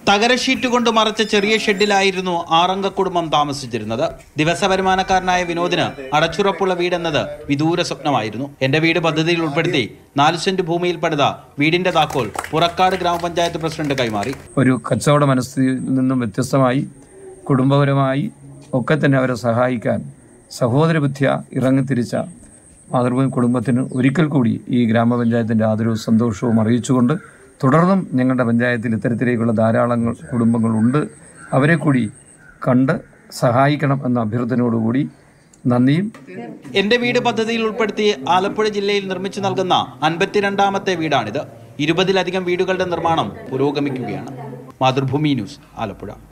തകര sheet കൊണ്ട് മറച്ച ചെറിയ ഷെഡിലായിരുന്നു ആറംഗ കുടുംബം താമസിച്ചിരുന്നത് ദിവസ വരുമാനക്കാരനായ വിനോദിന് അടച്ചുറപ്പുള്ള വീടെന്നത് വിദൂര സ്വപ്നമായിരുന്നു എന്റെ വീട് പദ്ധതിയിൽ ഉൾപ്പെടുത്തി നാല് സെന്റ് ഭൂമിയിൽ പണിത വീടിന്റെ താക്കോൽ പുറക്കാട് ഗ്രാമപഞ്ചായത്ത് പ്രസിഡന്റ് കൈമാറി ഒരു കച്ചവട മനസ്ഥിതിയിൽ നിന്നും വ്യത്യസ്തമായി കുടുംബപരമായി ഒക്കെ തന്നെ അവരെ സഹായിക്കാൻ സഹോദരബുദ്ധിയ ഇറങ്ങിത്തിരിച്ച മാതൃഭൂമി കുടുംബത്തിന് ഒരിക്കൽ കൂടി ഈ ഗ്രാമപഞ്ചായത്തിൻ്റെ ആദരവും സന്തോഷവും അറിയിച്ചുകൊണ്ട് തുടർന്നും ഞങ്ങളുടെ പഞ്ചായത്തിൽ ഇത്തരത്തിലേക്കുള്ള ധാരാളം കുടുംബങ്ങളുണ്ട് അവരെ കൂടി കണ്ട് സഹായിക്കണം എന്ന അഭ്യർത്ഥനയോടുകൂടി നന്ദിയും എന്റെ വീട് പദ്ധതിയിൽ ഉൾപ്പെടുത്തി ആലപ്പുഴ ജില്ലയിൽ നിർമ്മിച്ചു നൽകുന്ന അൻപത്തിരണ്ടാമത്തെ വീടാണിത് ഇരുപതിലധികം വീടുകളുടെ നിർമ്മാണം പുരോഗമിക്കുകയാണ് മാതൃഭൂമി ന്യൂസ് ആലപ്പുഴ